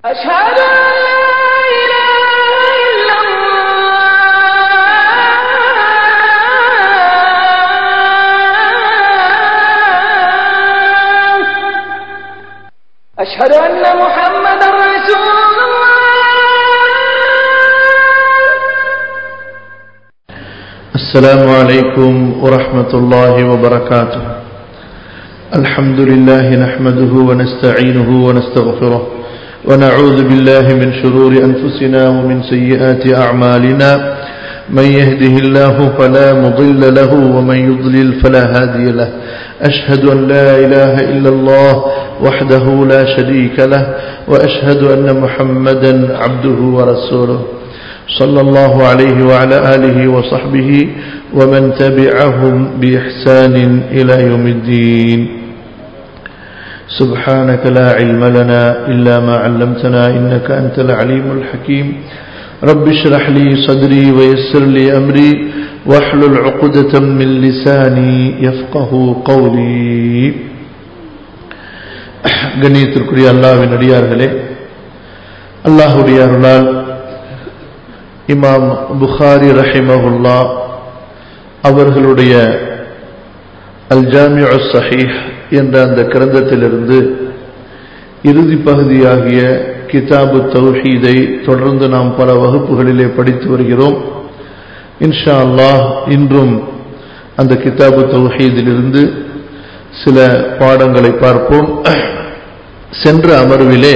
أشهد أن لا إله إلا الله أشهد أن محمدا رسول الله السلام عليكم ورحمة الله وبركاته الحمد لله نحمده ونستعينه ونستغفره ونعوذ بالله من شرور أنفسنا ومن سيئات أعمالنا من يهده الله فلا مضل له ومن يضلل فلا هادي له أشهد أن لا إله إلا الله وحده لا شريك له وأشهد أن محمدا عبده ورسوله صلى الله عليه وعلى آله وصحبه ومن تبعهم بإحسان إلى يوم الدين سبحانك لا علم لنا إلا ما علمتنا إنك أنت العليم الحكيم رب اشرح لي صدري ويسر لي أمري واحلل عقدة من لساني يفقه قولي கண்ணியத்திற்குரிய அல்லாவின் அடியார்களே அல்லாஹுடைய அருளால் இமாம் புகாரி ரஹிமஹுல்லா அவர்களுடைய அல் ஜாமியு சஹீஹ் என்ற அந்த கிரந்தத்திலிருந்து இறுதி பகுதியாகிய கிதாபு தௌஹீதை தொடர்ந்து நாம் பல வகுப்புகளிலே படித்து வருகிறோம் இன்ஷா அல்லாஹ் இன்றும் அந்த கிதாபு தௌஹீதிலிருந்து சில பாடங்களை பார்ப்போம் சென்ற அமர்விலே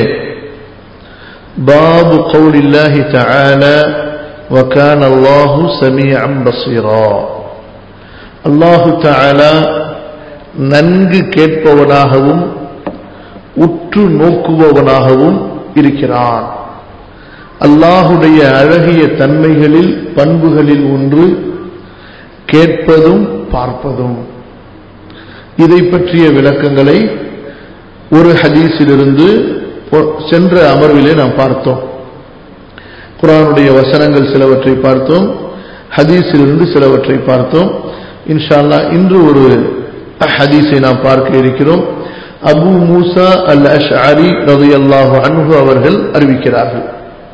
باب قول الله تعالى وكان الله سميعا بصيرا الله تعالى நன்கு கேட்பவனாகவும் உற்று நோக்குபவனாகவும் இருக்கிறான் அல்லாஹுடைய அழகிய தன்மைகளில் பண்புகளில் ஒன்று கேட்பதும் பார்ப்பதும் இதை பற்றிய விளக்கங்களை ஒரு ஹதீஸிலிருந்து சென்ற அமர்விலே நாம் பார்த்தோம் குரானுடைய வசனங்கள் சிலவற்றை பார்த்தோம் ஹதீஸிலிருந்து சிலவற்றை பார்த்தோம் இன்ஷால்லா இன்று ஒரு ஹதீஸை நாம் பார்க்க இருக்கிறோம் அபு மூசா அல் அஷ்அரி ரலியல்லாஹு அன்ஹு அவர்கள் அறிவிக்கிறார்கள்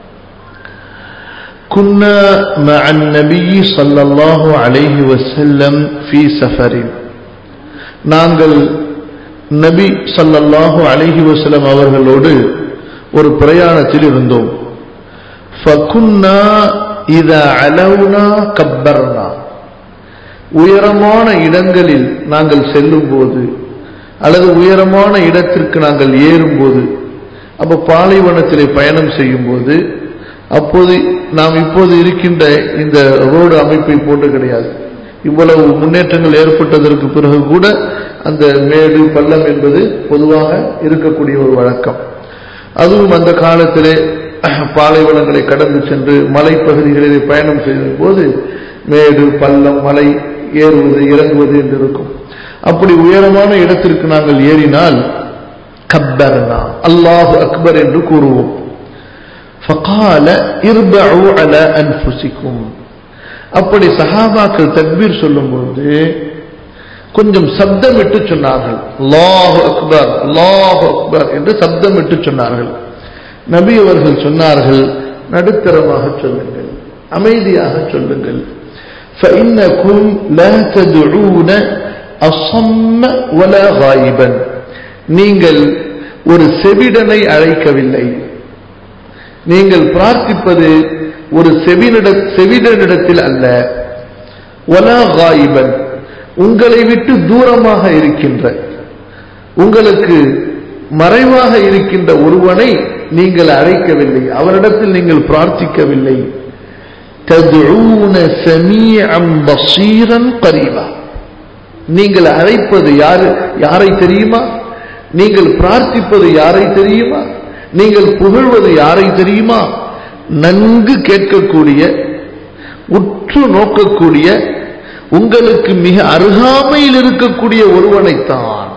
كنا مع النبي صلى الله عليه وسلم في سفر நாங்கள் நபி சல்லல்லாஹு அலைஹி வஸல்லம் அவர்களோடு ஒரு பிரயாணத்தில் இருந்தோம் ஃபகுன்னா இதா அலவுனா கப்பர்னா உயரமான இடங்களில் நாங்கள் செல்லும் போது அல்லது உயரமான இடத்திற்கு நாங்கள் ஏறும்போது அப்ப பாலைவனத்திலே பயணம் செய்யும் போது அப்போது நாம் இப்போது இருக்கின்ற இந்த ரோடு அமைப்பை போன்று கிடையாது இவ்வளவு முன்னேற்றங்கள் ஏற்பட்டதற்கு பிறகு கூட அந்த மேடு பள்ளம் என்பது பொதுவாக இருக்கக்கூடிய ஒரு வழக்கம் அதுவும் அந்த காலத்திலே பாலைவனங்களை கடந்து சென்று மலைப்பகுதிகளிலே பயணம் செய்யும் போது மேடு பள்ளம் மலை ஏறுவது இறங்குவது என்று இருக்கும் அப்படி உயரமான இடத்திற்கு நாங்கள் ஏறினால் கப்பர்னா அல்லாஹு அக்பர் என்று கூறுவோம் ஃபகால இர்பஉ அலா அன்ஃபுசிக்கும் அப்படி சஹாபாக்கள் தக்பீர் சொல்லும்போது கொஞ்சம் சப்தமிட்டு சொன்னார்கள் அல்லாஹு அக்பர் அல்லாஹு அக்பர் என்று சப்தமிட்டு சொன்னார்கள் நபி அவர்கள் சொன்னார்கள் நடுத்தரமாக சொல்லுங்கள் அமைதியாக சொல்லுங்கள் فإنكم لا تدعون أصم ولا غائبا நீங்கள் ஒரு செவிடனை அழைக்கவில்லை நீங்கள் பிரார்த்திப்பது ஒரு செவினிட செவிடனிடத்தில் அல்ல வலா காயிபன் உங்களை விட்டு தூரமாக இருக்கின்ற உங்களுக்கு மறைவாக இருக்கின்ற ஒருவனை நீங்கள் அழைக்கவில்லை அவரிடத்தில் நீங்கள் பிரார்த்திக்கவில்லை ததுஊன சமீஅம் பஸீரன் கரீபா நீங்கள் அழைப்பது யாரு யாரை தெரியுமா நீங்கள் பிரார்த்திப்பது யாரை தெரியுமா நீங்கள் புகழ்வது யாரை தெரியுமா நன்கு கேட்கக்கூடிய உற்று நோக்கக்கூடிய உங்களுக்கு மிக அருகாமையில் இருக்கக்கூடிய ஒருவனைத்தான்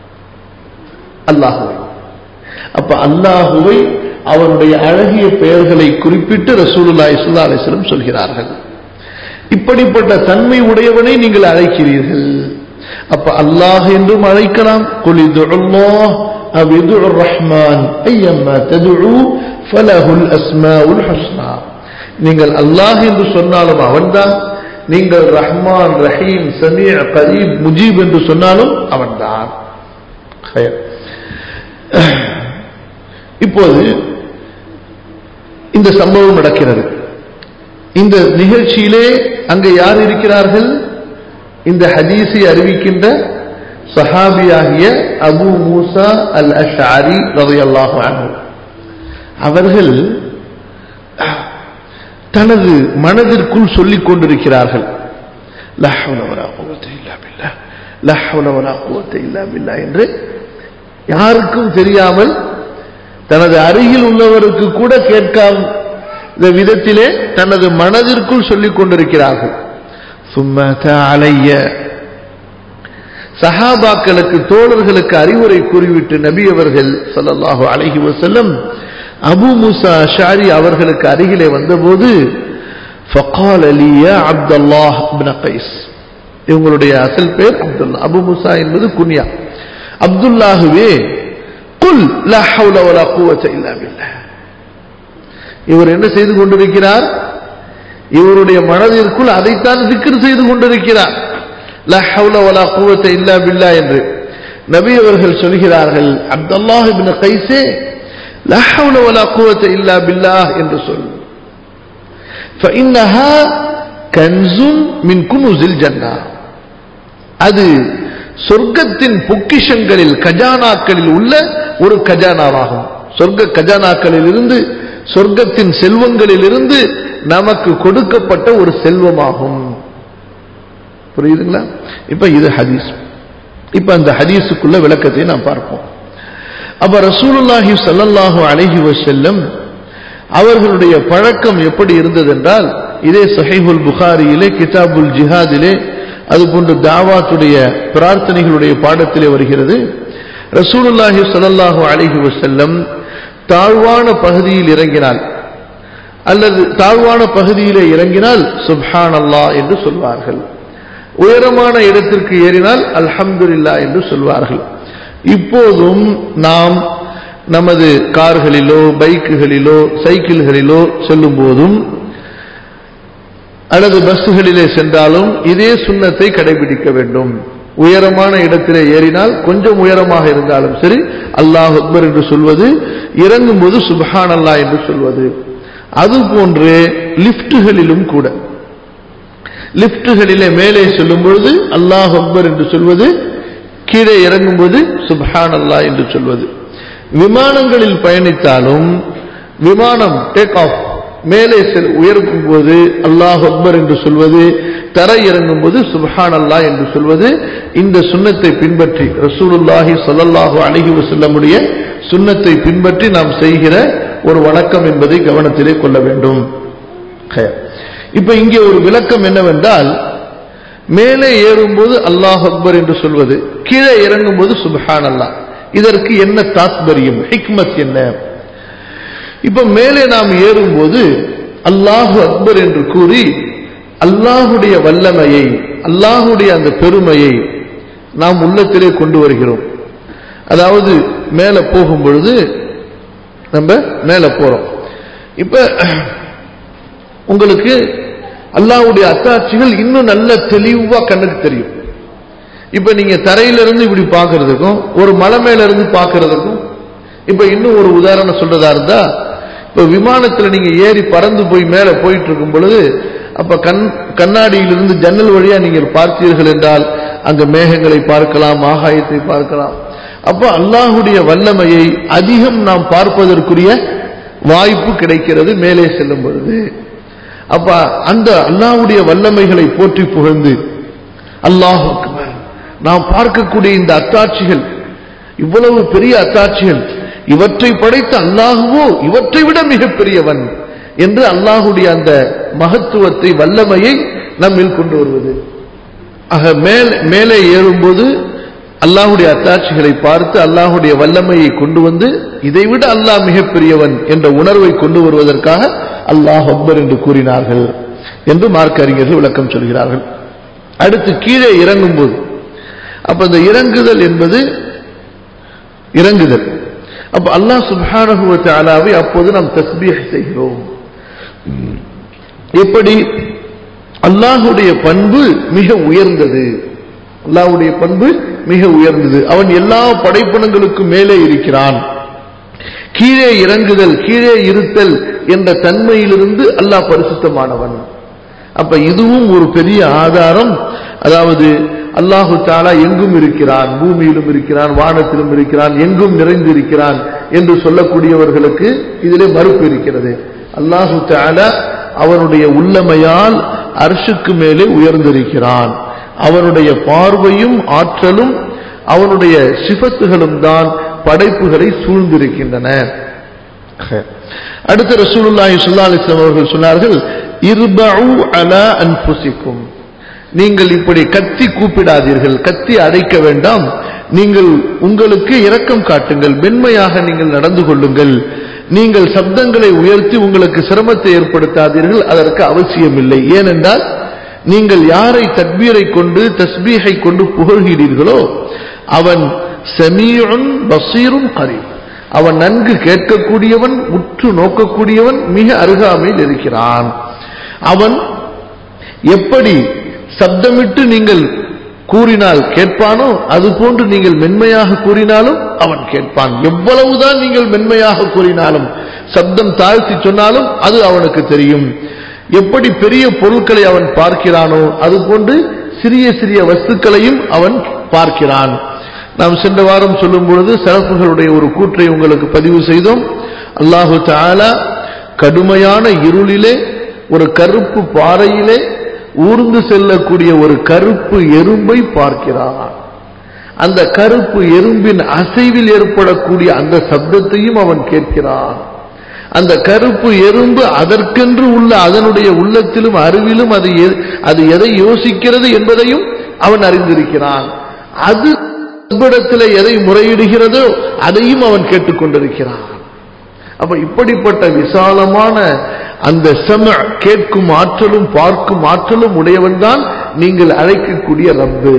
அல்லாஹுவை அப்ப அல்லாஹுவை அவனுடைய அழகிய பெயர்களை குறிப்பிட்டு ரசூலுல்லா இஸ்லா அலிஸ்லம் சொல்கிறார்கள் இப்படிப்பட்ட தன்மை உடையவனை நீங்கள் அழைக்கிறீர்கள் அப்ப அல்லாஹ் என்றும் அழைக்கலாம் குலிது அல்லாஹ் أو يدعو الرحمن أيما تدعو ஃபலஹுல் அஸ்மாஉல் ஹஸ்னா நீங்கள் அல்லாஹ் என்று சொன்னாலும் அவன்தான் நீங்கள் ரஹ்மான் ரஹீம் சமீ கரீப் முஜீப் என்று சொன்னாலும் அவன்தான் ஹயர். இப்போது இந்த சம்பவம் நடக்கிறது இந்த நிகழ்ச்சியிலே அங்கே யார் இருக்கிறார்கள் இந்த ஹதீஸை அறிவிக்கின்ற சஹாபியாகிய அபு மூசா அல் அஷாரி ரதையல்லாஹு அன்ஹு அவர்கள் தனது மனதிற்குள் சொல்லிக் கொண்டிருக்கிறார்கள் லா ஹவ்ல வலா குவத்த இல்லா பில்லாஹ். லா ஹவ்ல வலா குவத்த இல்லா பில்லாஹ் என்று யாருக்கும் தெரியாமல் தனது அருகில் உள்ளவருக்கு கூட கேட்காம இந்த விதத்திலே தனது மனதிற்குள் சொல்லிக் கொண்டிருக்கிறார்கள் சும்மா அலைய சஹாபாக்களுக்கு தோழர்களுக்கு அறிவுரை கூறிவிட்டு நபி அவர்கள் ஸல்லல்லாஹு அலைஹி வஸல்லம் அபு மூசா ஷாரி அவர்களுக்கு அருகிலே வந்தபோது ஃபகால லி யா அப்துல்லாஹ் இப்னு கைஸ் இவங்களுடைய அசல் பேர் அப்துல்லா அபு மூசா என்பது குன்யா அப்துல்லாஹுவே குல் லா ஹவுல வலா குவத்த இல்லா பில்லாஹ் இவர் என்ன செய்து கொண்டிருக்கிறார் இவருடைய மனதிற்குள் அதைத்தான் திக்ர் செய்து கொண்டிருக்கிறார் லா ஹவுல வலா குவத்த இல்லா பில்லாஹ் என்று நபி அவர்கள் சொல்கிறார்கள் அப்துல்லாஹ் இப்னு கைஸே லா ஹவுல வலா குவத்த இல்லா பில்லாஹ் என்று சொல் فإنها كنز من كنوز الجنة அது சொர்க்கத்தின் பொக்கிஷங்களில் கஜானாக்களில் உள்ள ஒரு கஜானாவாகும் சொர்க்க கஜானாக்களில் இருந்து சொர்க்கத்தின் செல்வங்களில் இருந்து நமக்கு கொடுக்கப்பட்ட ஒரு செல்வமாகும் புரியுதுங்களா இப்ப இது ஹதீஸ் இப்ப அந்த ஹதீஸுக்குள்ள விளக்கத்தை நாம் பார்ப்போம் அப்ப ரசூலுல்லாஹி ஸல்லல்லாஹு அலைஹி வஸல்லம் அவர்களுடைய பழக்கம் எப்படி இருந்தது என்றால் இதே சஹீஹுல் புகாரியிலே கிதாபுல் ஜிஹாதிலே அதுபோன்று தாவாத்துடைய பிரார்த்தனைகளுடைய பாடத்திலே வருகிறது ரசூலுல்லாஹி ஸல்லல்லாஹு அலைஹி வஸல்லம் தாழ்வான பகுதியில் இறங்கினால் அல்லது தாழ்வான பகுதியிலே இறங்கினால் சுப்ஹான் அல்லாஹ் என்று சொல்வார்கள் உயரமான இடத்திற்கு ஏறினால் அல்ஹம்துலில்லா என்று சொல்வார்கள் இப்போதும் நாம் நமது கார்களிலோ பைக்குகளிலோ சைக்கிள்களிலோ செல்லும் போதும் அல்லது பஸ்களிலே சென்றாலும் இதே சுண்ணத்தை கடைபிடிக்க வேண்டும் உயரமான இடத்திலே ஏறினால் கொஞ்சம் உயரமாக இருந்தாலும் சரி அல்லாஹ் அக்பர் என்று சொல்வது இறங்கும் போது சுபஹான் அல்லாஹ் என்று சொல்வது அதுபோன்று லிப்டுகளிலும் கூட லிப்டுகளிலே மேலே செல்லும் பொழுது அல்லாஹ் அக்பர் என்று சொல்வது கீழே இறங்கும்போது சுப்ஹான் அல்லாஹ் என்று சொல்வது விமானங்களில் பயணித்தாலும் விமானம் டேக் ஆஃப் மேலே செல் உயர்க்கும் போது அல்லாஹ் அக்பர் என்று சொல்வது தரை இறங்கும் போது சுப்ஹான் அல்லாஹ் என்று சொல்வது இந்த சுண்ணத்தை பின்பற்றி ரசூலுல்லாஹி ஸல்லல்லாஹு அலைஹி வஸல்லமுடைய சுண்ணத்தை பின்பற்றி நாம் செய்கிற ஒரு வணக்கம் என்பதை கவனத்திலே கொள்ள வேண்டும் ஹயர். இப்ப இங்கே ஒரு விளக்கம் என்னவென்றால் மேலே ஏறும்போது அல்லாஹ் அக்பர் என்று சொல்வது கீழே இறங்கும் போது சுப்ஹான் அல்லாஹ் இதற்கு என்ன தாத்பரியம் ஹிக்மத் என்ன இப்ப மேலே நாம் ஏறும்போது அல்லாஹு அக்பர் என்று கூறி அல்லாஹுடைய வல்லமையை அல்லாஹுடைய அந்த பெருமையை நாம் உள்ளத்திலே கொண்டு வருகிறோம் அதாவது மேலே போகும் பொழுது நம்ம மேலே போறோம் இப்ப உங்களுக்கு அல்லாஹ்வுடைய அத்தாட்சிகள் இன்னும் நல்ல தெளிவா கண்ணுக்கு தெரியும் இப்ப நீங்க தரையிலிருந்து இப்படி பார்க்கிறதுக்கும் ஒரு மலை மேல இருந்து பார்க்கிறதுக்கும் இப்ப இன்னும் ஒரு உதாரணம் சொல்றதா இருந்தா இப்ப விமானத்துல நீங்க ஏறி பறந்து போய் மேல போயிட்டு இருக்கும் பொழுது அப்ப கண் கண்ணாடியிலிருந்து ஜன்னல் வழியா நீங்கள் பார்த்தீர்கள் என்றால் அங்க மேகங்களை பார்க்கலாம் ஆகாயத்தை பார்க்கலாம் அப்ப அல்லாஹுடைய வல்லமையை அதிகம் நாம் பார்ப்பதற்குரிய வாய்ப்பு கிடைக்கிறது மேலே செல்லும் பொழுது அப்ப அந்த அல்லாஹ்வுடைய வல்லமைகளை போற்றி புகழ்ந்து அல்லாஹ் அக்பர் நாம் பார்க்கக்கூடிய இந்த அத்தாட்சிகள் இவ்வளவு பெரிய அத்தாட்சிகள் இவற்றை படைத்த அல்லாஹுவோ இவற்றை விட மிகப்பெரியவன் என்று அல்லாஹுடைய அந்த மகத்துவத்தை வல்லமையை நம்மில் கொண்டு வருவது ஆக மேல் மேலே ஏறும்போது அல்லாஹுடைய அத்தாட்சிகளை பார்த்து அல்லாஹுடைய வல்லமையை கொண்டு வந்து இதைவிட அல்லாஹ் மிகப்பெரியவன் என்ற உணர்வை கொண்டு வருவதற்காக அல்லாஹ் அக்பர் என்று கூறினார்கள் என்று மார்க்க அறிஞர்கள் விளக்கம் சொல்கிறார்கள் அடுத்து கீழே இறங்கும்போது அப்ப இந்த இறங்குதல் என்பது இறங்குதல் அப்ப அல்லாஹ் சுப்ஹானஹு வ தஆலாவை அப்போது நாம் தஸ்பீஹ் செய்கிறோம் எப்படி அல்லாஹுடைய பண்பு மிக உயர்ந்தது அல்லாஹ்வுடைய பண்பு மிக உயர்ந்தது அவன் எல்லா படைப்பனங்களுக்கும் மேலே இருக்கிறான் கீழே இறங்குதல் கீழே இருத்தல் என்ற தன்மையிலிருந்து அல்லாஹ் பரிசுத்தமானவன் அப்ப இதுவும் ஒரு பெரிய ஆதாரம் அதாவது அல்லாஹு தாலா எங்கும் இருக்கிறான் பூமியிலும் இருக்கிறான் வானத்திலும் இருக்கிறான் எங்கும் நிறைந்திருக்கிறான் என்று சொல்லக்கூடியவர்களுக்கு இதிலே மறுப்பு இருக்கிறது அல்லாஹு தாலா அவனுடைய உள்ளமையால் அர்ஷுக்கு மேலே உயர்ந்திருக்கிறான் அவனுடைய பார்வையும் ஆற்றலும் அவனுடைய சிபத்துகளும் தான் படைப்புகளை சூழ்ந்திருக்கின்றன அடுத்த ரசூலுல்லாஹி ஸல்லல்லாஹு அலைஹி வஸல்லம் அவர்கள் சொன்னார்கள் இர்பஉ அலா அன்ஃபுசிக்கும் நீங்கள் இப்படி கத்தி கூப்பிடாதீர்கள் கத்தி அடைக்க வேண்டாம் நீங்கள் உங்களுக்கு இரக்கம் காட்டுங்கள் மென்மையாக நீங்கள் நடந்து கொள்ளுங்கள் நீங்கள் சப்தங்களை உயர்த்தி உங்களுக்கு சிரமத்தை ஏற்படுத்தாதீர்கள் அதற்கு அவசியமில்லை ஏனென்றால் நீங்கள் யாரை தக்பீரை கொண்டு தஸ்பீகை கொண்டு புகழ்கிறீர்களோ அவன் செமீன் பசீரும் கரீம் அவன் நன்கு கேட்கக்கூடியவன் உற்று நோக்கக்கூடியவன் மிக அருகாமையில் இருக்கிறான் அவன் எப்படி சப்தமிட்டு நீங்கள் கூறினால் கேட்பானோ அது போன்று நீங்கள் மென்மையாக கூறினாலும் அவன் கேட்பான் எவ்வளவுதான் நீங்கள் மென்மையாக கூறினாலும் சப்தம் தாழ்த்தி சொன்னாலும் அது அவனுக்கு தெரியும் எப்படி பெரிய பொருட்களை அவன் பார்க்கிறானோ அது போன்று சிறிய சிறிய வஸ்துக்களையும் அவன் பார்க்கிறான் நாம் சென்ற வாரம் சொல்லும் பொழுது சரப்புகளுடைய ஒரு கூற்றை உங்களுக்கு பதிவு செய்தோம் அல்லாஹு தாலா கடுமையான இருளிலே ஒரு கருப்பு பாறையிலே ஊர்ந்து செல்லக்கூடிய ஒரு கருப்பு எறும்பை பார்க்கிறான் அந்த கருப்பு எறும்பின் அசைவில் ஏற்படக்கூடிய அந்த சப்தத்தையும் அவன் கேட்கிறான் அந்த கருப்பு எறும்பு அதற்கென்று உள்ள அதனுடைய உள்ளத்திலும் அறிவிலும் அது எ- அது எதை யோசிக்கிறது என்பதையும் அவன் அறிந்திருக்கிறான் அது இடத்துல எதை முறையிடுகிறதோ அதையும் அவன் கேட்டுக்கொண்டிருக்கிறான் அப்ப இப்படிப்பட்ட விசாலமான அந்த செம கேட்கும் ஆற்றலும் பார்க்கும் ஆற்றலும் உடையவன் தான் நீங்கள் அழைக்கக்கூடிய ரப்பு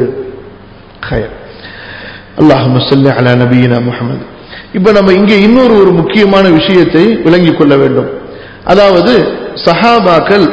அல்லாஹும் அலா நபியினா முஹம்மது இப்ப நம்ம இங்கே இன்னொரு ஒரு முக்கியமான விஷயத்தை விளங்கிக் கொள்ள வேண்டும் அதாவது சஹாபாக்கள்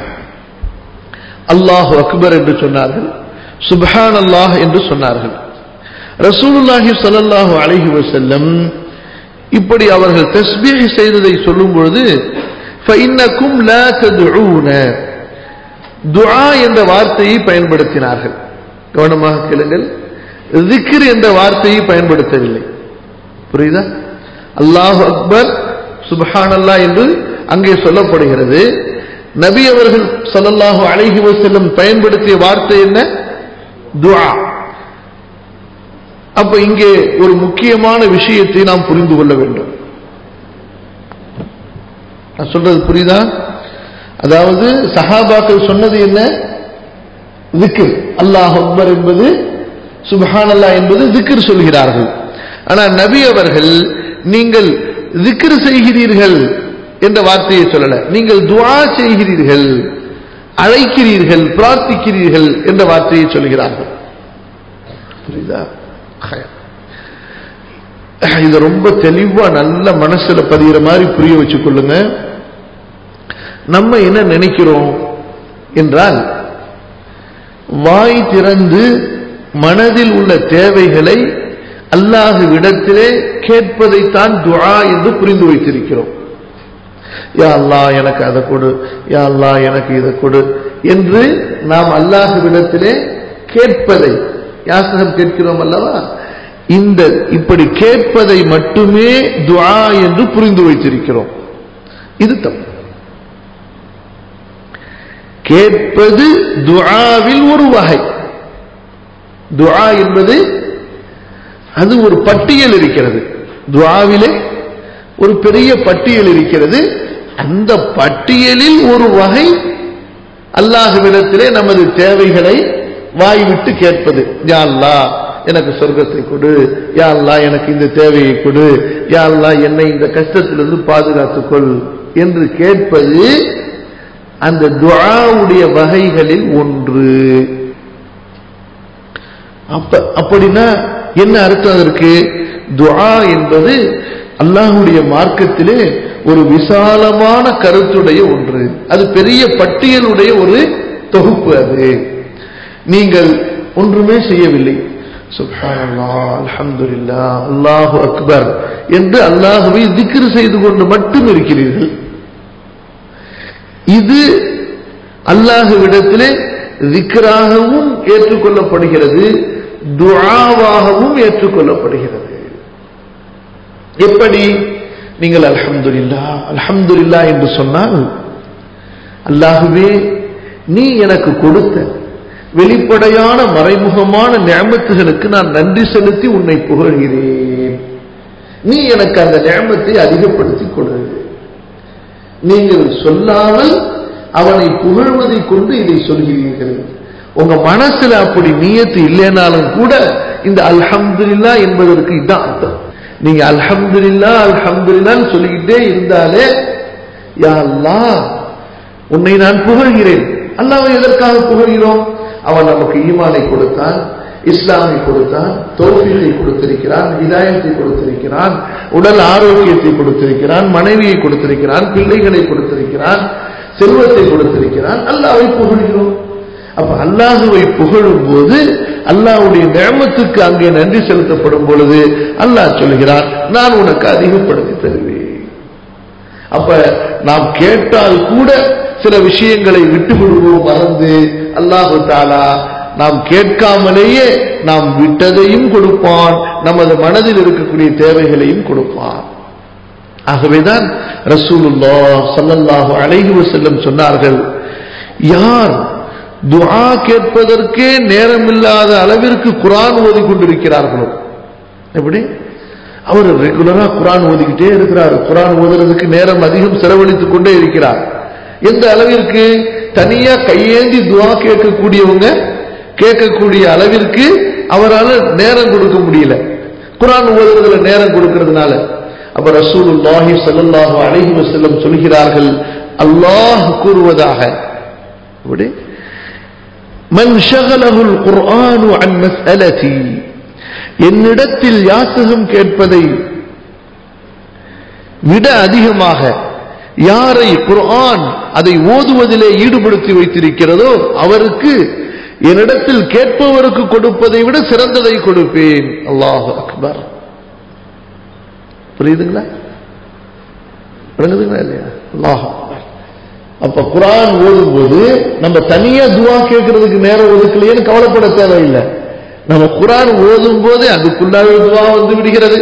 அல்லாஹு அக்பர் என்று சொன்னார்கள் சுப்ஹான் அல்லாஹ் என்று சொன்னார்கள் ரசூலுல்லாஹி ஸல்லல்லாஹு அலைஹி வஸல்லம் இப்படி அவர்கள் தஸ்பீஹ் செய்ததை சொல்லும் பொழுது ஃபஇன்னக்கும் லா ததுஊன துஆ என்ற வார்த்தையை பயன்படுத்தினார்கள் கவனமாக கேளுங்கள் ذிக்ர் என்ற வார்த்தையை பயன்படுத்தவில்லை புரியுதா அல்லாஹ் அக்பர் சுப்ஹானல்லாஹ் என்று அங்கே சொல்லப்படுகிறது நபி அவர்கள் ஸல்லல்லாஹு அலைஹி வஸல்லம் பயன்படுத்திய வார்த்தை என்ன துஆ அப்ப இங்கே ஒரு முக்கியமான விஷயத்தை நாம் புரிந்து கொள்ள வேண்டும் நான் சொல்றது புரியுதா அதாவது சஹாபாக்கள் சொன்னது என்ன திக்ர் அல்லாஹ் அக்பர் என்பது சுப்ஹானல்லாஹ் என்பது திக்ர் சொல்கிறார்கள் ஆனா நபி அவர்கள் நீங்கள் திக்ர் செய்கிறீர்கள் என்ற வார்த்தையை சொல்லல நீங்கள் துஆ செய்கிறீர்கள் அழைக்கிறீர்கள் பிரார்த்திக்கிறீர்கள் என்ற வார்த்தையை சொல்கிறார்கள் புரியுதா ஹயர். இதை ரொம்ப தெளிவா நல்ல மனசுல பதிகிற மாதிரி புரிய வச்சுக் கொள்ளுங்க நம்ம என்ன நினைக்கிறோம் என்றால் வாய் திறந்து மனதில் உள்ள தேவைகளை அல்லாஹுவிடத்திலே கேட்பதைத்தான் துஆ என்று புரிந்து வைத்திருக்கிறோம் யா அல்லாஹ் எனக்கு அதை கொடு யா அல்லாஹ் எனக்கு இதை கொடு என்று நாம் அல்லாஹுவிடத்திலே கேட்பதை யாசகம் கேட்கிறோம் அல்லவா இந்த இப்படி கேட்பதை மட்டுமே துஆ என்று புரிந்து வைத்திருக்கிறோம் இது தப்பு கேட்பது துஆவில் ஒரு வகை துஆ என்பது அது ஒரு பட்டியல் இருக்கிறது துஆவிலே ஒரு பெரிய பட்டியல் இருக்கிறது அந்த பட்டியலில் ஒரு வகை அல்லாஹுவிடத்திலே நமது தேவைகளை வாய்விட்டு கேட்பது யா அல்லாஹ் எனக்கு சொர்க்கத்தை கொடு யா அல்லாஹ் எனக்கு இந்த தேவையை கொடு யா அல்லாஹ் என்னை இந்த கஷ்டத்திலிருந்து பாதுகாத்துக்கொள் என்று கேட்பது அந்த துஆவுடைய வகைகளில் ஒன்று அப்ப அப்படின்னா என்ன அர்த்தம் அதற்கு துஆ என்பது அல்லாஹுடைய மார்க்கத்திலே ஒரு விசாலமான கருத்துடைய ஒன்று அது பெரிய பட்டியலுடைய ஒரு தொகுப்பு அது நீங்கள் ஒன்றுமே செய்யவில்லை சுப்ஹானல்லாஹ் அல்ஹம்துலில்லாஹ் அல்லாஹு அக்பர் என்று அல்லாஹுவை திக்ரு செய்து கொண்டு மட்டும் இருக்கிறீர்கள் இது அல்லாஹுவிடத்திலே திக்ராகவும் ஏற்றுக்கொள்ளப்படுகிறது துஆவாகவும் ஏற்றுக்கொள்ளப்படுகிறது எப்படி நீங்கள் அல்ஹம்துலில்லா அல்ஹம்துலில்லா என்று சொன்னால் அல்லாஹுவே நீ எனக்கு கொடுத்த வெளிப்படையான மறைமுகமான நியமத்துகளுக்கு நான் நன்றி செலுத்தி உன்னை புகழ்கிறேன் நீ எனக்கு அந்த நியமத்தை அதிகப்படுத்தி கொடு நீங்கள் சொல்லாமல் அவனை புகழ்வதை கொண்டு இதை சொல்கிறீர்கள் உங்க மனசுல அப்படி நீயத்து இல்லைனாலும் கூட இந்த அல்ஹம்துலில்லா என்பதற்கு இதுதான் அர்த்தம் நீங்க அல்ஹம்துலில்லா அல்ஹம்துலில்லான்னு சொல்லிக்கிட்டே இருந்தாலே யா அல்லாஹ் உன்னை நான் புகழ்கிறேன் அல்லாவை எதற்காக புகழ்கிறோம் அவன் நமக்கு ஈமானை கொடுத்தான் இஸ்லாமை கொடுத்தான் தோல்வியை கொடுத்திருக்கிறான் இதாயத்தை கொடுத்திருக்கிறான் உடல் ஆரோக்கியத்தை கொடுத்திருக்கிறான் மனைவியை கொடுத்திருக்கிறான் பிள்ளைகளை கொடுத்திருக்கிறான் செல்வத்தை கொடுத்திருக்கிறான் அல்லாவை புகழ்கிறோம் அப்ப அல்லாஹுவை புகழும் போது அல்லாஹ்வுடைய நியமத்துக்கு அங்கே நன்றி செலுத்தப்படும் பொழுது அல்லாஹ் சொல்கிறான் நான் உனக்கு அதிகப்படுத்தி தருவேன் அப்ப நாம் கேட்டால் கூட சில விஷயங்களை விட்டு விடுவோம் மறந்து அல்லாஹு தாலா நாம் கேட்காமலேயே நாம் விட்டதையும் கொடுப்பான் நமது மனதில் இருக்கக்கூடிய தேவைகளையும் கொடுப்பான் ஆகவேதான் ரசூலுல்லா ஸல்லல்லாஹு அலைஹி வஸல்லம் சொன்னார்கள் யார் துஆ கேட்பதற்கே நேரமில்லாத அளவிற்கு குர்ஆன் ஓதிக் கொண்டிருக்கிறார்களோ எப்படி அவர் ரெகுலரா குர்ஆன் ஓதிக்கிட்டே இருக்கிறார் குர்ஆன் ஓதுறதுக்கு நேரம் அதிகம் செலவழித்துக் கொண்டே இருக்கிறார் எந்த அளவிற்கு தனியா கையேந்தி துஆ கேட்கக்கூடியவங்க கேட்கக்கூடிய அளவிற்கு அவரால் நேரம் கொடுக்க முடியல குர்ஆன் ஓதுறதுல நேரம் கொடுக்கிறதுனால அப்ப ரசூலுல்லாஹி ஸல்லல்லாஹு அலைஹி வஸல்லம் சொல்கிறார்கள் அல்லாஹ் கூறுவதாக இப்படி மன் ஷகலஹுல் குர்ஆனு அன் மஸ்அலதி என்னிடத்தில் யாசகம் கேட்பதை விட அதிகமாக யாரை குர்ஆன் அதை ஓதுவதிலே ஈடுபடுத்தி வைத்திருக்கிறதோ அவருக்கு என்னிடத்தில் கேட்பவருக்கு கொடுப்பதை விட சிறந்ததை கொடுப்பேன் அல்லாஹ் அக்பர் புரியுதுங்களா விளங்குதுங்களா இல்லையா அல்லாஹ் அக்பர் அப்ப குரான் ஓதும்போது நம்ம தனியா துவா கேட்கறதுக்கு நேரம் ஒதுக்கலையேன்னு கவலைப்பட தேவையில்லை நம்ம குரான் ஓதும் போதே அதுக்குள்ளாவே துவா வந்து விடுகிறது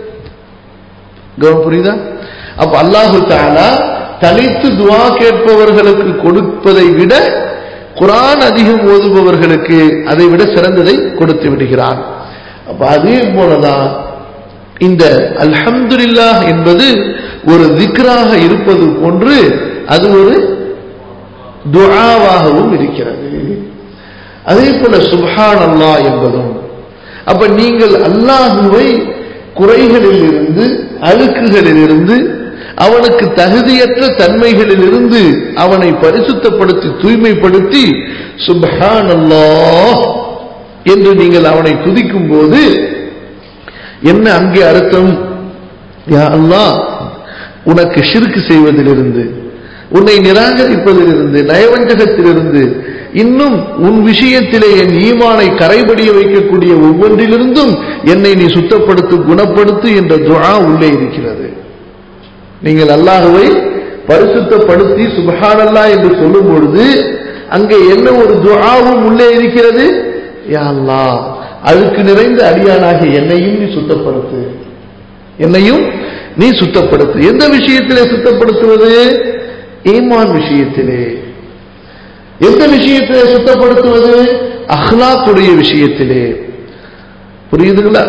கவனம் புரியுதா அப்ப அல்லாஹு தாலா தனித்து துவா கேட்பவர்களுக்கு கொடுப்பதை விட குரான் அதிகம் ஓதுபவர்களுக்கு அதை விட சிறந்ததை கொடுத்து விடுகிறான் அப்ப அதே போலதான் இந்த அல்ஹம்துலில்லாஹ் என்பது ஒரு திக்ராக இருப்பது போன்று அது ஒரு துஆவாகவும் இருக்கிறது அதே போல சுப்ஹான் அல்லாஹ் என்பதும் அப்ப நீங்கள் அல்லாஹுவை குறைகளில் இருந்து அழுக்குகளில் இருந்து அவனுக்கு தகுதியற்ற தன்மைகளில் இருந்து அவனை பரிசுத்தப்படுத்தி தூய்மைப்படுத்தி சுப்ஹான் அல்லாஹ் என்று நீங்கள் அவனை துதிக்கும் போது என்ன அங்கே அர்த்தம் யா அல்லாஹ் உனக்கு ஷிர்க் செய்வதிலிருந்து உன்னை நிராகரிப்பதிலிருந்து நயவஞ்சகத்திலிருந்து இன்னும் உன் விஷயத்திலே என் ஈமானை கரைபடிய வைக்கக்கூடிய ஒவ்வொன்றிலிருந்தும் என்னை நீ சுத்தப்படுத்து குணப்படுத்து என்ற துஆ உள்ளே இருக்கிறது நீங்கள் அல்லாஹுவை பரிசுத்தப்படுத்தி சுபஹானல்லா என்று சொல்லும் பொழுது அங்கே என்ன ஒரு துஆவும் உள்ளே இருக்கிறது யா அல்லாஹ் அழுக்கு நிறைந்த அடியானாகிய என்னையும் நீ சுத்தப்படுத்து என்னையும் நீ சுத்தப்படுத்து எந்த விஷயத்திலே சுத்தப்படுத்துவது ஈமான் விஷயத்திலே எந்த விஷயத்திலே சுத்தப்படுத்துவது அஹ்லாக்குடைய விஷயத்திலே புரியுதுங்களா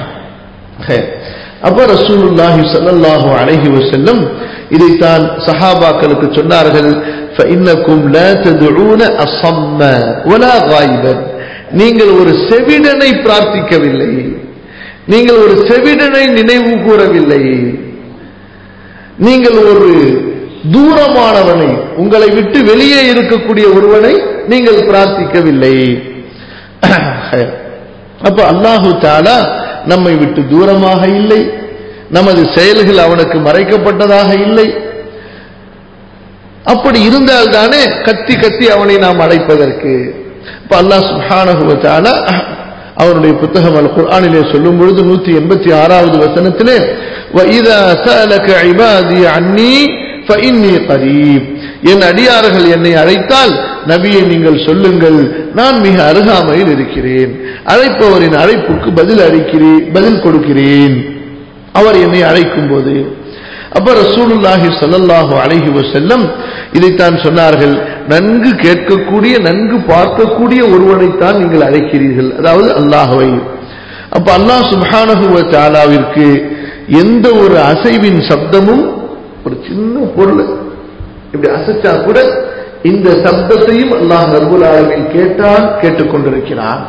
அப்ப ரசூலுல்லாஹி ஸல்லல்லாஹு அலைஹி வஸல்லம் இதைத்தான் சஹாபாக்களுக்கு சொன்னார்கள் فإنكم لا تدعون أصم ولا غائبا நீங்கள் ஒரு செவிடனை பிரார்த்திக்கவில்லை நீங்கள் ஒரு செவிடனை நினைவு கூறவில்லை நீங்கள் ஒரு தூரமானவனை உங்களை விட்டு வெளியே இருக்கக்கூடிய ஒருவனை நீங்கள் பிரார்த்திக்கவில்லை அப்ப அல்லாஹு தாலா நம்மை விட்டு தூரமாக இல்லை நமது செயல்கள் அவனுக்கு மறைக்கப்பட்டதாக இல்லை அப்படி இருந்தால்தானே கத்தி கத்தி அவனை நாம் அழைப்பதற்கு இப்ப அல்லாஹ் சுப்ஹானஹு வ தஆலா அவருடைய புத்தகம் அல் குர்ஆனிலே சொல்லும் பொழுது நூத்தி எண்பத்தி ஆறாவது வசனத்திலே وَإِذَا سَأَلَكَ عِبَادِي عَنِّي فَإِنِّي قَرِيبٌ என் அடியார்கள் என்னை அழைத்தால் நபியை நீங்கள் சொல்லுங்கள் நான் மிக அருகாமையில் இருக்கிறேன் அழைப்பவரின் அழைப்புக்கு பதில் அளிக்கிறேன் பதில் கொடுக்கிறேன் அவர் என்னை அழைக்கும் போது அப்ப ரசூலுல்லாஹி ஸல்லல்லாஹு அலைஹி வஸல்லம் இதைத்தான் சொன்னார்கள் நன்கு கேட்கக்கூடிய நன்கு பார்க்கக்கூடிய ஒருவனைத்தான் நீங்கள் அழைக்கிறீர்கள் அதாவது அல்லாஹ்வை அப்ப அல்லாஹ் சுப்ஹானஹு வ தஆலாவிற்கு எந்த ஒரு அசைவின் சப்தமும் ஒரு சின்ன பொருள் இப்படி அசைச்சா கூட இந்த சப்தத்தையும் அல்லாஹ் ரப்பல் ஆலமீன் கேட்டால் கேட்டுக்கொண்டிருக்கிறான்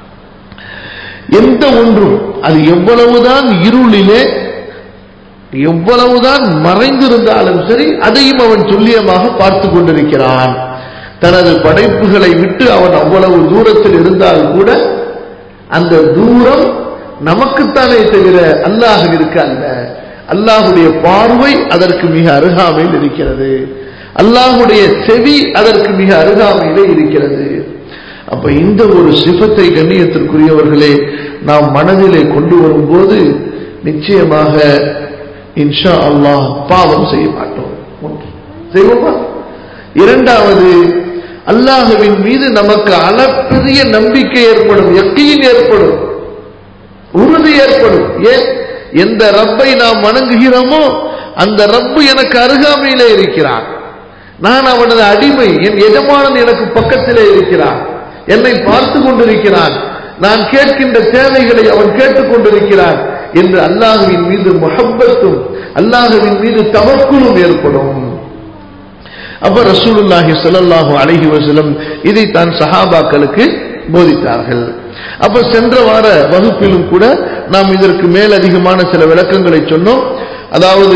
எந்த ஒன்றும் அது எவ்வளவுதான் இருளிலே எவ்வளவுதான் மறைந்திருந்தாலும் சரி அதையும் அவன் துல்லியமாக பார்த்து கொண்டிருக்கிறான் தனது படைப்புகளை விட்டு அவன் அவ்வளவு தூரத்தில் இருந்தால் கூட அந்த தூரம் நமக்குத்தானே தவிர அல்லாஹுவிற்கு அல்ல அல்லாஹுடைய பார்வை அதற்கு மிக அருகாமையில் இருக்கிறது அல்லாஹுடைய செவி அதற்கு மிக அருகாமையிலே இருக்கிறது அப்ப இந்த ஒரு சிபத்தை கண்ணியத்திற்குரியவர்களே நாம் மனதிலே கொண்டு வரும்போது நிச்சயமாக இன்ஷா அல்லாஹ் பாவம் செய்ய மாட்டோம் ஒன்று. செய்வோமா இரண்டாவது அல்லாஹுவின் மீது நமக்கு அளப்பெரிய நம்பிக்கை ஏற்படும் எக்கையும் ஏற்படும் உறுதி ஏற்படும் ஏன் எந்த ரப்பை நாம் வணங்குகிறோமோ அந்த ரப்பு எனக்கு அருகாமையிலே இருக்கிறான் நான் அவனது அடிமை என் எஜமானன் எனக்கு பக்கத்திலே இருக்கிறான் என்னை பார்த்து கொண்டிருக்கிறான் நான் கேட்கின்ற தேவைகளை அவன் கேட்டுக் கொண்டிருக்கிறான் என்று அல்லாஹுவின் மீது முஹப்பத்தும் அல்லாஹுவின் மீது தவக்குலும் ஏற்படும் அப்ப ரசூலுல்லாஹி ஸல்லல்லாஹு அலைஹி வஸல்லம் இதை தான் சஹாபாக்களுக்கு போதித்தார்கள் அப்ப சென்ற வார வகுப்பிலும் கூட நாம் இதற்கு மேலதிகமான சில விளக்கங்களை சொன்னோம் அதாவது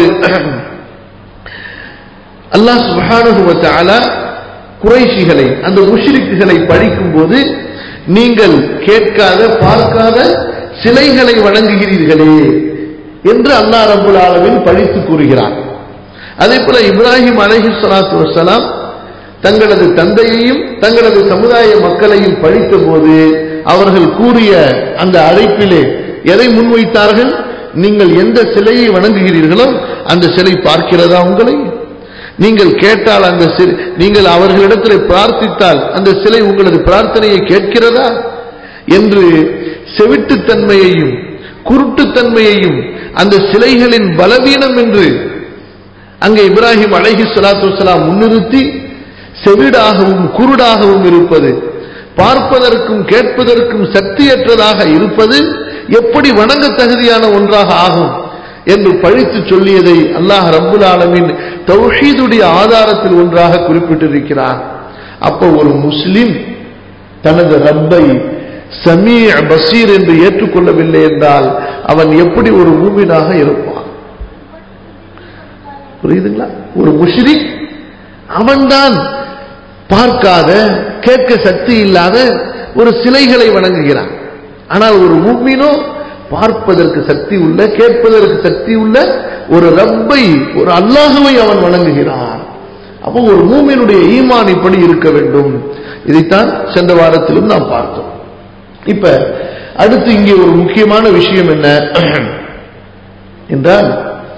அல்லாஹ் சுப்ஹானஹு வ தஆலா குறைஷிகளை அந்த முஷ்ரிக்குகளை படிக்கும் போது நீங்கள் கேட்காத பார்க்காத சிலைகளை வணங்குகிறீர்களே என்று அல்லாஹ் ரப்பல் ஆலமீன் பழித்து கூறுகிறார் அதே போல இப்ராஹிம் அலைஹி ஸலாத்து வஸ்ஸலாம் தங்களது தந்தையையும் தங்களது சமுதாய மக்களையும் பழித்த போது அவர்கள் கூறிய அந்த அழைப்பிலே எதை முன்வைத்தார்கள் நீங்கள் எந்த சிலையை வணங்குகிறீர்களோ அந்த சிலை பார்க்கிறதா உங்களை நீங்கள் கேட்டால் அந்த சி- நீங்கள் அவர்களிடத்தில் பிரார்த்தித்தால் அந்த சிலை உங்களது பிரார்த்தனையை கேட்கிறதா என்று செவிட்டுத்தன்மையையும் குருட்டுத்தன்மையையும் அந்த சிலைகளின் பலவீனம் என்று அங்கே இப்ராஹிம் அலைஹி ஸலாத்து வஸலாம் முன்னிறுத்தி செவிடாகவும் குருடாகவும் இருப்பது பார்ப்பதற்கும் கேட்பதற்கும் சக்தியற்றதாக இருப்பது எப்படி வணங்க தகுதியான ஒன்றாக ஆகும் என்று பழித்து சொல்லியதை அல்லாஹ் ரப்புல் ஆலமீன் தௌஹீதுடைய ஆதாரத்தில் ஒன்றாக குறிப்பிட்டிருக்கிறார் அப்போ ஒரு முஸ்லிம் தனது ரப்பை சமீ பசீர் என்று ஏற்றுக்கொள்ளவில்லை என்றால் அவன் எப்படி ஒரு மூமினாக இருப்பான் புரியுதுங்களா ஒரு முஷ்ரிக் அவன்தான் பார்க்காத கேட்க சக்தி இல்லாத ஒரு சிலைகளை வணங்குகிறான் ஆனால் ஒரு மூமினோ பார்ப்பதற்கு சக்தி உள்ள கேட்பதற்கு சக்தி உள்ள ஒரு ரப்பை ஒரு அல்லாஹுவை அவன் வணங்குகிறான் அப்போ ஒரு மூமினுடைய ஈமான் இப்படி இருக்க வேண்டும் இதைத்தான் சென்ற வாரத்திலும் நாம் பார்த்தோம் இப்ப அடுத்து இங்கே ஒரு முக்கியமான விஷயம் என்ன என்றால்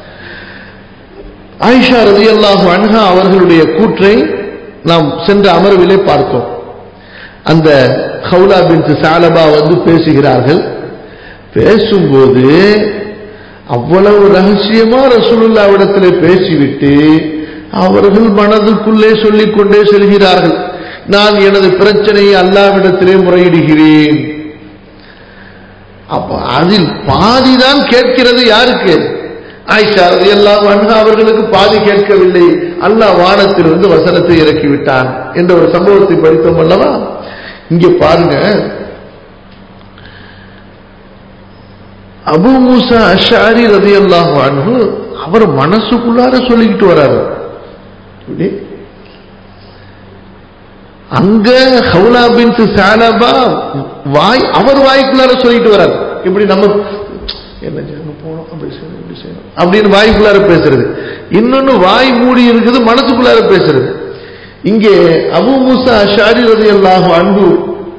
ஆயிஷா ரலியல்லாஹு அன்ஹா அவர்களுடைய கூற்றை நாம் சென்ற அமர்விலே பார்த்தோம் அந்த ஹவுலா பின் சாலபா வந்து பேசுகிறார்கள் பேசும்போது அவ்வளவு ரகசியமா ரசூலுல்லாவிடத்திலே பேசிவிட்டு அவர்கள் மனதுக்குள்ளே சொல்லிக் கொண்டே செல்கிறார்கள் நான் எனது பிரச்சனையை அல்லாவிடத்திலே முறையிடுகிறேன் அப்ப அதில் பாதிதான் கேட்கிறது யாருக்கு ஆயிஷா எல்லாம் அன்ஹா அவர்களுக்கு பாதி கேட்கவில்லை அல்லாஹ் வானத்திலிருந்து வசனத்தை இறக்கிவிட்டான் என்ற ஒரு சம்பவத்தை படித்தோம் அல்லவா இங்க பாருங்க அபு மூசா அஷாரி ரதி அல்லாஹ் அன்ஹு அவர் மனசுக்குள்ளார சொல்லிக்கிட்டு வராரு இப்படி. அங்க ஹவுலா பின் சாலபா வாய் அவர் வாய்க்குள்ளார சொல்லிட்டு வராரு இப்படி நம்ம என்ன செய்யணும் போகணும் அப்படி செய்யணும் இப்படி செய்யணும் அப்படின்னு வாய்க்குள்ளார பேசுறது இன்னொன்னு வாய் மூடி இருக்குது மனசுக்குள்ளார பேசுறது இங்கே அபு மூசா ஷாரி ரதி அல்லாஹு அன்பு